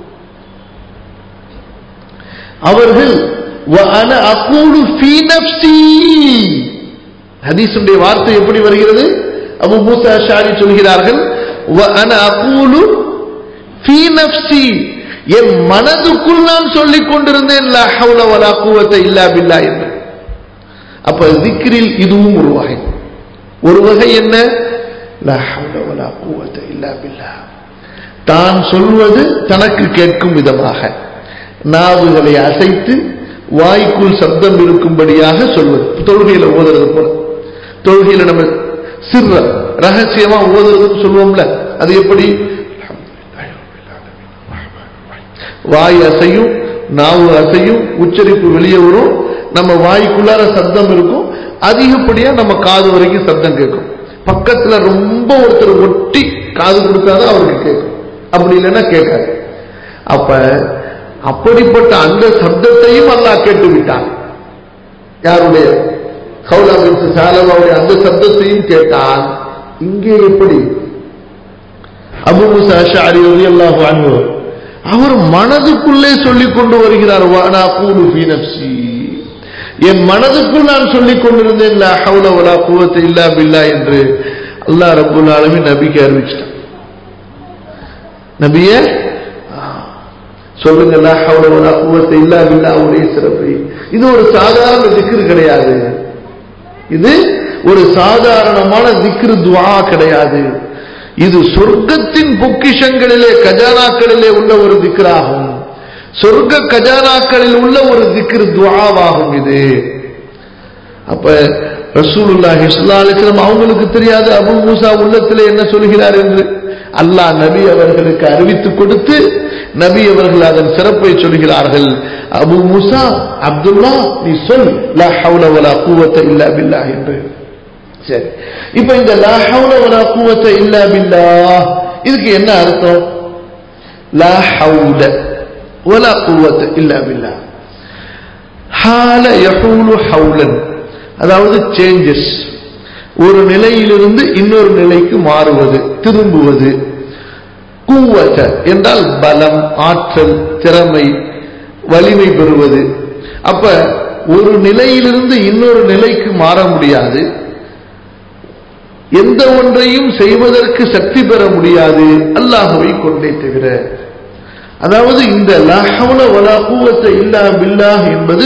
அவர்கள் وَأَنَا أَقُولُ فِي نَفْسِي ஹதீஸுடைய வார்த்தை எப்படி வருகிறது அபு மூசா ஷாரி சொல்கிறார்கள் وَأَنَا أَقُولُ فِي نَفْسِي என் மனதுக்குள் நான் சொல்லிக் கொண்டிருந்தேன் லா ஹவுல வலா குவத்த இல்லா பில்லா என்று அப்ப திக்ரில் இதுவும் ஒரு வகை ஒரு வகை என்ன லா ஹவுல வலா குவத்த இல்லா பில்லா தான் சொல்வது தனக்கு கேட்கும் விதமாக நாவுகளை அசைத்து வாய்க்குள் சப்தம் இருக்கும்படியாக சொல்வது தொழுகையில ஓதுறது போல தொழுகையில நம்ம சிற ரகசியமா ஓதுறதுன்னு சொல்லுவோம்ல அது எப்படி வாய் அசையும் நாவு அசையும் உச்சரிப்பு வெளியே வரும் நம்ம வாய்க்குள்ளார சப்தம் இருக்கும் அதிகப்படியா நம்ம காது வரைக்கும் சப்தம் கேட்கும் பக்கத்துல ரொம்ப ஒருத்தர் ஒட்டி காது கொடுத்தாதான் அவருக்கு கேட்கும் அப்படி இல்லைன்னா கேட்காது அப்ப அப்படிப்பட்ட அந்த சப்தத்தையும் அல்லாஹ் கேட்டு விட்டான் யாருடைய கௌலா பின் சாலவாவுடைய அந்த சப்தத்தையும் கேட்டான் இங்கே எப்படி அபு முசா ஷாரி ரலியல்லாஹு அன்ஹு அவர் மனதுக்குள்ளே சொல்லிக் கொண்டு வருகிறார் வானா கூடு ஃபீ நஃப்ஸி என் மனதுக்குள் நான் சொல்லிக் கொண்டிருந்தேன் லா ஹவுல வலா குவத்த இல்லா பில்லா என்று அல்லாஹ் ரப்பல் ஆலமீன் நபிக்கு அறிவிச்சிட்டான் நபியே சொல்லுங்க லா ஹவுல வலா குவத்த இல்லா பில்லாவுடைய சிறப்பை இது ஒரு சாதாரண திக்ரு கிடையாது இது ஒரு சாதாரணமான திக்ரு துவா கிடையாது இது சொர்க்கத்தின் பொக்கிஷங்களிலே கஜானாக்களிலே உள்ள ஒரு திக்ராகும் சொர்க்க கஜானாக்களில் உள்ள ஒரு திக்ரு துவாவாகும் இது அப்ப ரசூலுல்லாஹி ஸல்லல்லாஹு அலைஹி வஸல்லம் அவங்களுக்கு தெரியாது அபு மூசா உள்ளத்திலே என்ன சொல்கிறார் என்று அல்லாஹ் நபி அவர்களுக்கு அறிவித்து கொடுத்து நபி அவர்கள் அதன் சிறப்பை சொல்கிறார்கள் அபு மூசா அப்துல்லா நீ சொல் லா ஹவுல வலா குவத்த இல்லா பில்லாஹ் என்று சரி இப்ப இந்த லா ஹவுல வலா குவத்த இல்லா பில்லாஹ் இதுக்கு என்ன அர்த்தம் லா ஹவுல வலா குவத்த இல்லா பில்லாஹ் ஹால யஹூலு ஹவுலன் அதாவது சேஞ்சஸ் ஒரு நிலையிலிருந்து இன்னொரு நிலைக்கு மாறுவது திரும்புவது கூவத்த என்றால் பலம் ஆற்றல் திறமை வலிமை பெறுவது அப்ப ஒரு நிலையிலிருந்து இன்னொரு நிலைக்கு மாற முடியாது எந்த ஒன்றையும் செய்வதற்கு சக்தி பெற முடியாது அல்லாஹுவை கொண்டே தவிர அதாவது இந்த லஹவல வலா கூவத்த இல்லா பில்லாஹ் என்பது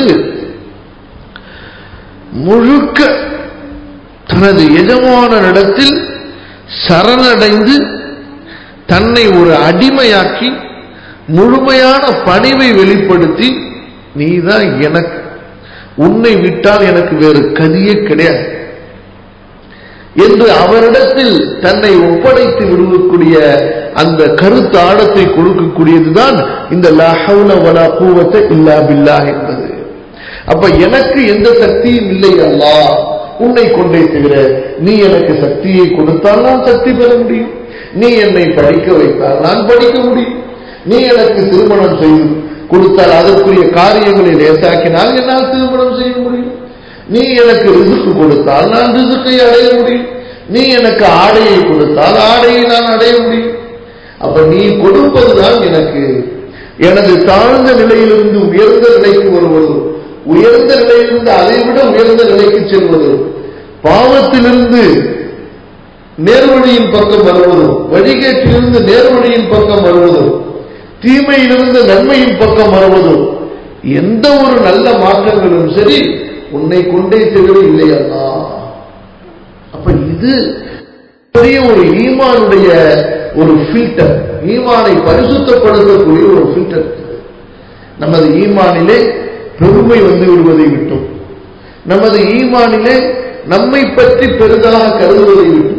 முழுக்க தனது எஜமான இடத்தில் சரணடைந்து தன்னை ஒரு அடிமையாக்கி முழுமையான பணிவை வெளிப்படுத்தி நீதான் எனக்கு உன்னை விட்டால் எனக்கு வேறு கதியே கிடையாது என்று அவரிடத்தில் தன்னை ஒப்படைத்து விடுவக்கூடிய அந்த கருத்து ஆழத்தை கொடுக்கக்கூடியதுதான் இந்த லஹவுல வலா கூவத்தை இல்லா பில்லா என்பது அப்ப எனக்கு எந்த சக்தியும் இல்லை அல்லா உன்னை கொண்டே தவிர நீ எனக்கு சக்தியை கொடுத்தால் நான் சக்தி பெற முடியும் நீ என்னை படிக்க வைத்தால் நான் படிக்க முடியும் நீ எனக்கு திருமணம் செய்து கொடுத்தால் அதற்குரிய காரியங்களை லேசாக்கினால் என்னால் திருமணம் செய்ய முடியும் நீ எனக்கு ரிசுக்கு கொடுத்தால் நான் ரிசுக்கை அடைய முடியும் நீ எனக்கு ஆடையை கொடுத்தால் ஆடையை நான் அடைய முடியும் அப்ப நீ கொடுப்பதுதான் எனக்கு எனது தாழ்ந்த நிலையிலிருந்து உயர்ந்த நிலைக்கு வருவது உயர்ந்த நிலையிலிருந்து அதை விட உயர்ந்த நிலைக்கு செல்வது பாவத்திலிருந்து நேர்வழியின் பக்கம் வருவதும் வழிகேட்டிலிருந்து நேர்வழியின் பக்கம் வருவதும் தீமையிலிருந்து நன்மையின் பக்கம் வருவதும் எந்த ஒரு நல்ல மாற்றங்களும் சரி உன்னை கொண்டே தவிர இல்லை அல்லா அப்ப இது பெரிய ஒரு ஈமானுடைய ஒரு ஃபில்டர் ஈமானை பரிசுத்தப்படுத்தக்கூடிய ஒரு ஃபில்டர் நமது ஈமானிலே பெருமை வந்து விடுவதை விட்டும் நமது ஈமானிலே நம்மை பற்றி பெரிதாக கருதுவதை விட்டும்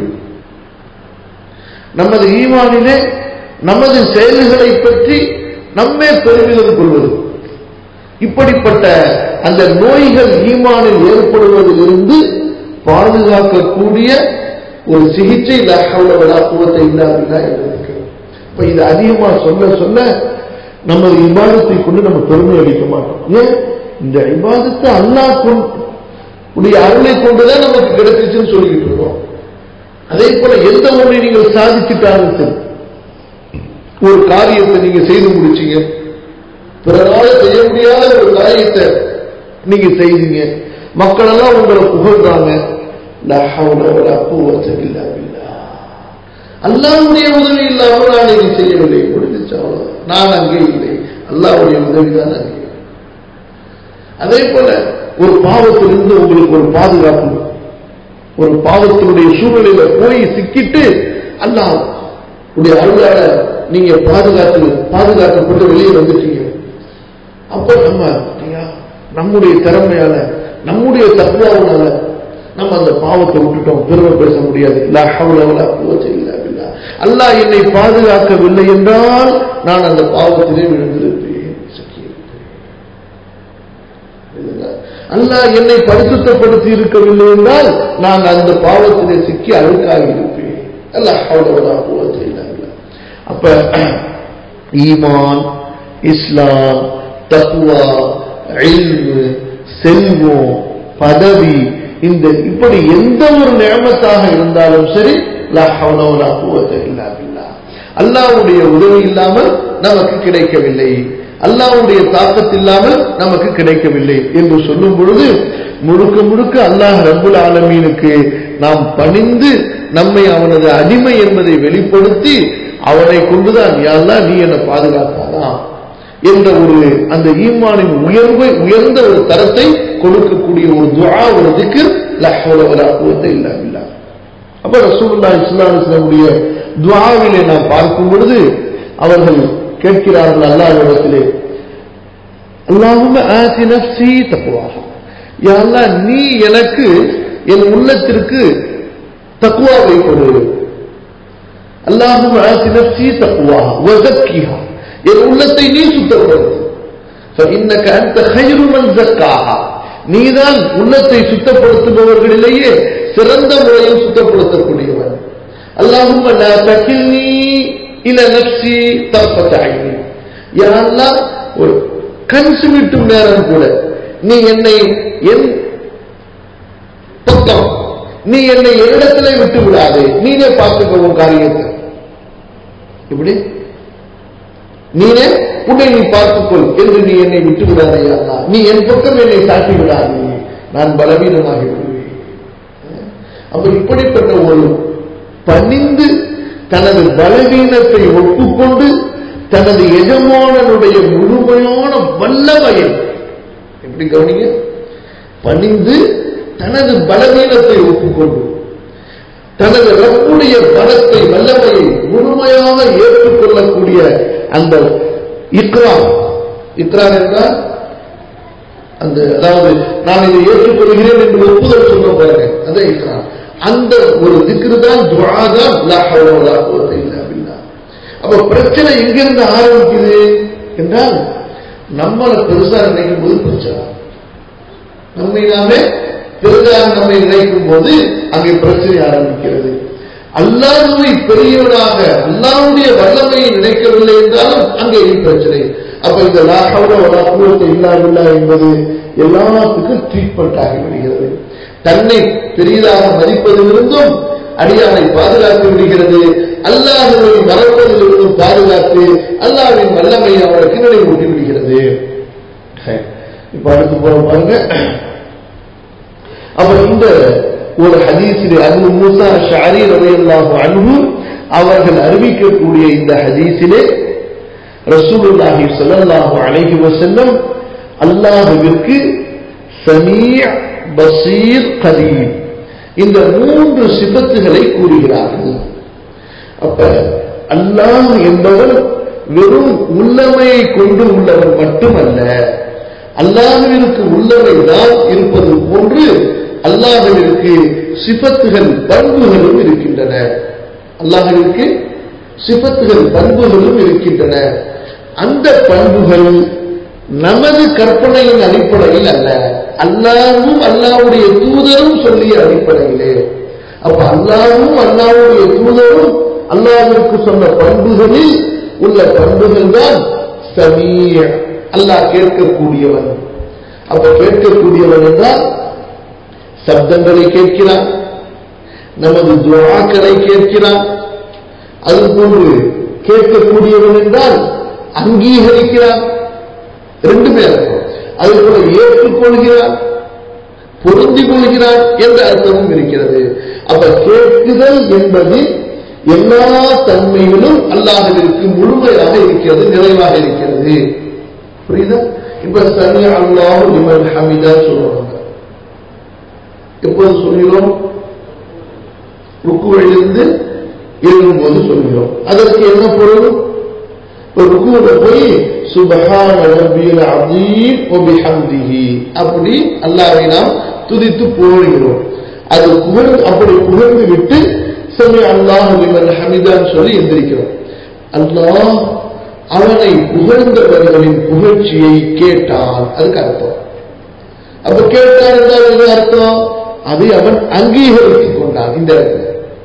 நமது ஈமானிலே நமது செயல்களை பற்றி நம்மே பெருமிதம் கொள்வது இப்படிப்பட்ட அந்த நோய்கள் ஈமானில் ஏற்படுவதிலிருந்து பாதுகாக்கக்கூடிய ஒரு சிகிச்சை லஹவுலவலாக்குவத்தை இல்லாவில்லா என்று இப்ப இது அதிகமா சொல்ல சொல்ல நமது இபாதத்தை கொண்டு நம்ம பெருமை அளிக்க மாட்டோம் ஏன் இந்த இபாதத்தை அல்லாஹ் கொண்டு உடைய அருளை கொண்டுதான் நமக்கு கிடைச்சிச்சுன்னு சொல்லிக்கிட்டு இருக்கோம் அதே போல எந்த ஒன்றை நீங்கள் சாதிச்சுட்டாலும் சரி ஒரு காரியத்தை நீங்க செய்து முடிச்சீங்க பிறரால செய்ய முடியாத ஒரு காரியத்தை நீங்க செய்தீங்க மக்கள் எல்லாம் உங்களை புகழ்றாங்க லா ஹவ்ல வலா குவத்த இல்லா பில்லாஹ். அல்லாஹ்வுடைய உதவி இல்லாமல் நான் இதை செய்யவில்லை முடிஞ்சிச்சு அவ்வளவுதான். நான் அங்கே இல்லை அல்லாஹ்வுடைய உதவி தான் அங்கே அதே போல ஒரு பாவத்திலிருந்து உங்களுக்கு ஒரு பாதுகாப்பு ஒரு பாவத்தினுடைய சூழ்நிலையில போய் சிக்கிட்டு அல்லாஹ் உடைய அருளால நீங்க பாதுகாத்து பாதுகாக்கப்பட்டு வெளியே வந்துட்டீங்க அப்ப நம்ம ஐயா, நம்முடைய திறமையால நம்முடைய தத்துவாவினால நம்ம அந்த பாவத்தை விட்டுட்டோம் பெருமை பேச முடியாது லா ஹவ்ல வலா குவத்த இல்லா பில்லாஹ். அல்லாஹ் என்னை பாதுகாக்கவில்லை என்றால் நான் அந்த பாவத்திலே விழுந்திருப்பேன் சிக்கியிருப்பேன். புரியுதுங்களா? அல்லாஹ் என்னை பரிசுத்தப்படுத்தி இருக்கவில்லை என்றால் நான் அந்த பாவத்திலே சிக்கி அழுக்காகி இருப்பேன் அல்லாஹ் ஹவ்ல வலா குவத்த இல்லா பில்லாஹ். அப்ப ஈமான் இஸ்லாம் தக்குவா இல்மு செல்வம் பதவி இந்த இப்படி எந்த ஒரு நியமத்தாக இருந்தாலும் சரி லா ஹவ்ல வலா குவத்த இல்லா பில்லாஹ். அல்லாஹ்வுடைய உதவி இல்லாமல் நமக்கு கிடைக்கவில்லை அல்லாஹ்வுடைய தாக்கத் இல்லாமல் நமக்கு கிடைக்கவில்லை என்று சொல்லும் பொழுது முழுக்க முழுக்க அல்லாஹ் ரப்புல் ஆலமீனுக்கு நாம் பணிந்து நம்மை அவனது அடிமை என்பதை வெளிப்படுத்தி அவனை கொண்டுதான் யா அல்லாஹ் நீ என்னை பாதுகாத்தானா என்ற ஒரு அந்த ஈமானின் உயர்வை உயர்ந்த ஒரு தரத்தை கொடுக்கக்கூடிய ஒரு துஆ ஒரு திக்ர் லா ஹவ்ல வலா குவத்த இல்லா பில்லாஹ் அப்ப ரசூலுல்லாஹி ஸல்லல்லாஹு அலைஹி வஸல்லம் துஆவிலே நாம் பார்க்கும் பொழுது அவர்கள் கேட்கிறார்கள் அல்லாஹ்விடத்திலே அல்லாஹும்ம ஆதி நஃப்ஸி தக்வாஹா யா அல்லாஹ் நீ எனக்கு என் உள்ளத்திற்கு தக்வாவை கொடு அல்லாஹும்ம ஆதி நஃப்ஸி தக்வாஹா வஸக்கிஹா என் உள்ளத்தை நீ சுத்தப்படுத்து فإنك أنت خير من زكاها நீதான் உள்ளத்தை சுத்தப்படுத்துபவர்களிலேயே சிறந்த முறையில் சுத்தப்படுத்தக்கூடியவன் அல்லாஹும்ம லா தகில்னி இல நஃப்ஸி தர்ஃபத ஐனி யா அல்லாஹ் ஒரு கண் சிமிட்டும் நேரம் கூட நீ என்னை என் பக்கம் நீ என்னை என்னிடத்திலே விட்டு விடாதே நீனே பார்த்துக்க உன் காரியத்தை இப்படி நீனே உன்னை நீ பார்த்துக்கொள் என்று நீ என்னை விட்டு விடாதே அல்லாஹ் நீ என் பக்கம் என்னை சாட்டி விடாதே நான் பலவீனமாகி விடுவேன் அப்ப இப்படிப்பட்ட ஒரு பணிந்து தனது பலவீனத்தை ஒப்புக்கொண்டு தனது எஜமானனுடைய முழுமையான வல்லமையை எப்படி கவனிங்க பணிந்து தனது பலவீனத்தை ஒப்புக்கொண்டு தனது ரப்புடைய பலத்தை வல்லமையை முழுமையாக ஏற்றுக்கொள்ளக்கூடிய அந்த இக்ரார் இக்ரார் என்றால் அந்த அதாவது நான் இதை ஏற்றுக்கொள்கிறேன் என்று ஒப்புதல் சொல்ல பாருங்க அதான் இக்ரார் அந்த ஒரு திக்ரு தான் துஆ தான் லா ஹவ்ல வலா குவத்த இல்லா பில்லாஹ் அப்ப பிரச்சனை எங்கிருந்து ஆரம்பிக்குது என்றால் நம்மளை பெருசா நினைக்கும் போது பிரச்சனை நம்மை நாமே பெரிதாக நம்மை நினைக்கும் போது அங்கே பிரச்சனை ஆரம்பிக்கிறது அல்லாஹுவை பெரியவனாக அல்லாஹ்வுடைய வல்லமையை நினைக்கவில்லை என்றாலும் அங்கே பிரச்சனை அப்ப இந்த லாஹவுல வலா குவத்த இல்லா பில்லாஹ் என்பது எல்லாத்துக்கும் ட்ரீட்மெண்ட் ஆகிவிடுகிறது தன்னை பெரியதாக மதிப்பதிலிருந்தும் அடியானை பாதுகாத்து விடுகிறது அல்லாஹுவை மறப்பதிலிருந்தும் பாதுகாத்து அல்லாஹ்வின் வல்லமையை அவனுக்கு நினைவூட்டி விடுகிறது சரி. இப்ப அடுத்து போற பாருங்க அப்ப இந்த ஒரு ஹதீஸிலே அபு மூசா ஷாரி ரலியல்லாஹு அன்ஹு அவர்கள் அறிவிக்கக்கூடிய இந்த ஹதீஸிலே ரசூலுல்லாஹி ஸல்லல்லாஹு அலைஹி வஸல்லம் அல்லாஹ்விற்கு சமீஅ் பசீர் கரீம் இந்த மூன்று சிபத்துகளை கூறுகிறார்கள் அப்ப அல்லாஹ் என்பவன் வெறும் உள்ளமையை கொண்டு உள்ளவன் மட்டுமல்ல அல்லாஹுவிற்கு உள்ளவை தான் இருப்பது போன்று அல்லாஹுவிற்கு சிபத்துகள் பண்புகளும் இருக்கின்றன அல்லாஹுவிற்கு சிபத்துகள் பண்புகளும் இருக்கின்றன அந்த பண்புகள் நமது கற்பனையின் அடிப்படையில் அல்ல அல்லாஹ்வும் அல்லாஹ்வுடைய தூதரும் சொல்லிய அடிப்படையிலே அப்ப அல்லாஹ்வும் அல்லாஹ்வுடைய தூதரும் அல்லாஹ்விற்கு சொன்ன பண்புகளில் உள்ள பண்புகள் தான் சமீர் அல்லாஹ் கேட்கக்கூடியவன் அப்ப கேட்கக்கூடியவன் என்றால் சப்தங்களை கேட்கிறான் நமது துவாக்களை கேட்கிறான் அது போன்று கேட்கக்கூடியவன் என்றால் அங்கீகரிக்கிறான் ரெண்டுமே இருக்கும் அது போல ஏற்றுக்கொள்கிறான் பொருந்திக் கொள்கிறான் என்ற அர்த்தமும் இருக்கிறது அப்ப கேட்குதல் என்பது எல்லா தன்மைகளும் அல்லாஹிற்கு முழுமையாக இருக்கிறது நிறைவாக இருக்கிறது புரியுதா இப்ப சனி அல்லாஹ் லிமன் ஹமிதா சொல்றாங்க எப்போது சொல்கிறோம் ருக்குவிலிருந்து எழுதும்போது சொல்கிறோம் அதற்கு என்ன பொருள் ஒரு ருக்குவில போய் சுபஹான ரப்பியல் அதீம் வ பிஹம்திஹி அப்படி அல்லாஹ்வை நாம் துதித்து புகழ்கிறோம் அது புகழ் அப்படி புகழ்ந்து விட்டு சமி அல்லாஹ் லிமன் ஹமிதான் சொல்லி எந்திரிக்கிறோம் அல்லாஹ் அவனை புகழ்ந்தவர்களின் புகழ்ச்சியை கேட்டான் அதுக்கு அர்த்தம் அப்ப கேட்டான் என்றால் என்ன அர்த்தம் அதை அவன் அங்கீகரித்துக் கொண்டான் இந்த இடத்துல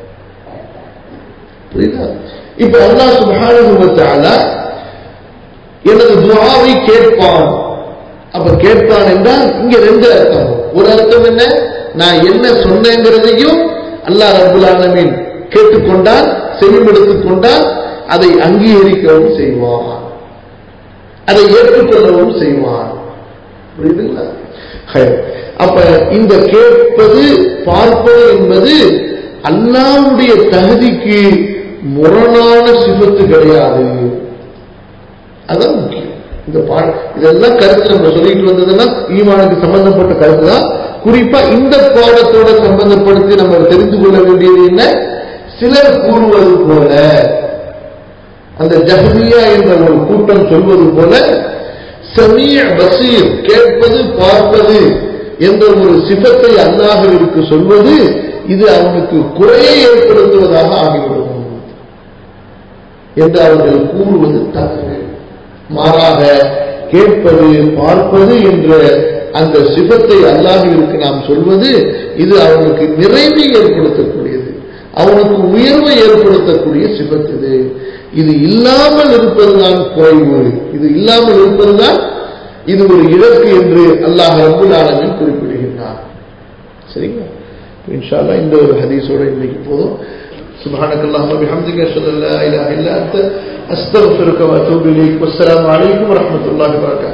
புரியுதா இப்ப அல்லாஹ் சுப்ஹானஹு வ தஆலா எனது துஆவை கேட்பான் அப்ப கேட்பான் என்றால் இங்க ரெண்டு அர்த்தம் ஒரு அர்த்தம் என்ன நான் என்ன சொன்னேங்கிறதையும் அல்லாஹ் ரப்புல் ஆலமீன் கேட்டுக்கொண்டான் செவிமடுத்துக் கொண்டான் அதை அங்கீகரிக்கவும் செய்வான் அதை ஏற்றுக்கொள்ளவும் செய்வான் புரியுதுங்களா ஹைர். அப்ப இந்த கேட்பது பார்ப்பது என்பது அல்லாவுடைய தகுதிக்கு முரணான சிபத்து கிடையாது அதான் முக்கியம் இந்த பா இதெல்லாம் கருத்து நம்ம சொல்லிட்டு வந்ததெல்லாம் ஈமானுக்கு சம்பந்தப்பட்ட கருத்து தான் குறிப்பா இந்த பாடத்தோட சம்பந்தப்படுத்தி நம்ம தெரிந்து கொள்ள வேண்டியது என்ன சிலர் கூறுவது போல அந்த ஜஹமியா என்ற ஒரு கூட்டம் சொல்வது போல சமீய பசீர் கேட்பது பார்ப்பது என்ற ஒரு சிபத்தை அல்லாஹிற்கு சொல்வது இது அவனுக்கு குறையை ஏற்படுத்துவதாக ஆகிவிடும் என்று அவர்கள் கூறுவது தவறு மாறாக கேட்பது பார்ப்பது என்ற அந்த சிபத்தை அல்லாஹிற்கு நாம் சொல்வது இது அவனுக்கு நிறைவை ஏற்படுத்தக்கூடியது அவனுக்கு உயர்வை ஏற்படுத்தக்கூடிய சிபத்து இது இது இல்லாமல் இருப்பதுதான் குறைவு இது இல்லாமல் இருப்பதுதான் இது ஒரு இலக்கு என்று அல்லாஹ் ரபுல் ஆலமின் குறிப்பிடுகின்றார் சரிங்களா இன்ஷா அல்லாஹ் இந்த ஒரு ஹதீஸோட இன்னைக்கு போதும் سبحانك اللهم وبحمدك اشهد ان لا اله الا انت استغفرك واتوب اليك والسلام عليكم ورحمه الله وبركاته